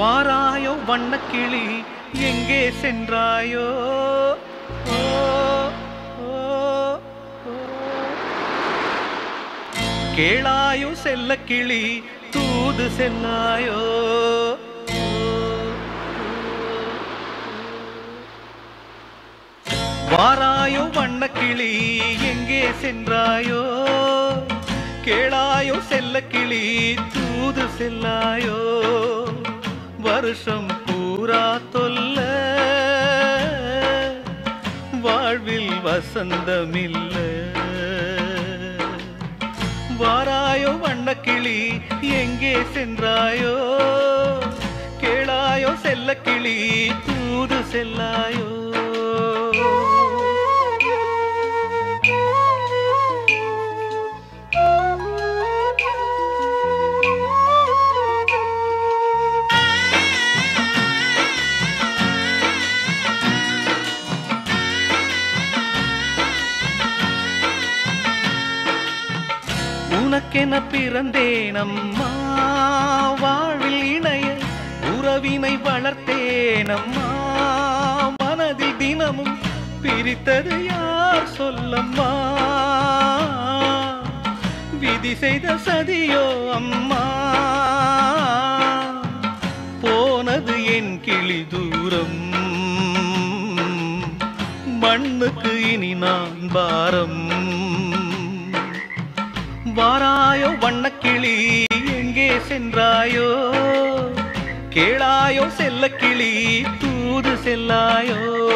வாராயோ வண்ணக்கிளி எங்கே சென்றாயோ ஓ, ஓ, ஓ. கேளாயோ செல்ல கிளி தூது செல்லாயோ வாராயோ வண்ணக்கிளி எங்கே சென்றாயோ கேளாயோ செல்ல கிளி தூது செல்லாயோ வருஷம் பூரா தொல்ல வாழ்வில் வசந்தமில்ல வாராயோ வண்ணக்கிளி எங்கே சென்றாயோ கேளாயோ செல்ல கிளி தூது செல்லாயோ உனக்கென பிறந்தேன் அம்மா வாழ்வில் இணைய உறவினை வளர்த்தேன் அம்மா மனதில் தினமும் பிரித்தது யார் சொல்லம்மா விதி செய்த சதியோ அம்மா போனது என் கிளி தூரம் மண்ணுக்கு இனி நான் பாரம் வாராயோ வண்ணக்கிளி எங்கே சென்றாயோ கேளாயோ செல்ல கிளி தூது செல்லாயோ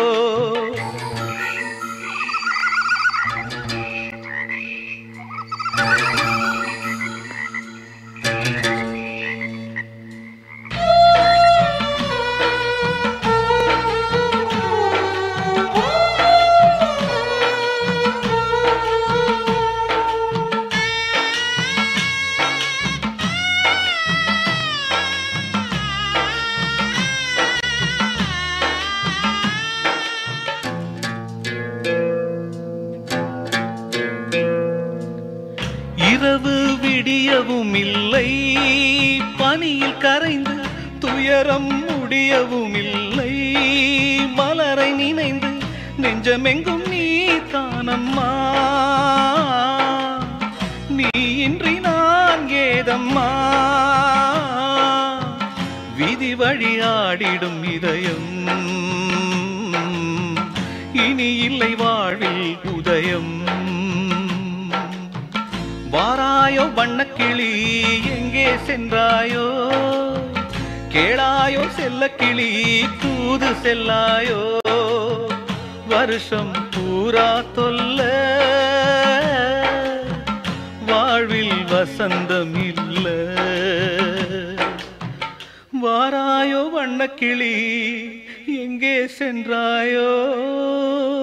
இரவு விடியவும் இல்லை பனியில் கரைந்து துயரம் முடியவும் இல்லை மலரை நினைந்து நெஞ்சமெங்கும் நீ தானம்மா நீ இன்றி நான் ஏதம்மா விதி வழியாடிடும் இதயம் இனி இல்லை வாழ்வில் உதயம் வாராயோ வண்ணக்கிளி எங்கே சென்றாயோ கேளாயோ செல்ல கிளி தூது செல்லாயோ வருஷம் பூரா தொல்ல வாழ்வில் வசந்தம் இல்ல வாராயோ வண்ணக்கிளி எங்கே சென்றாயோ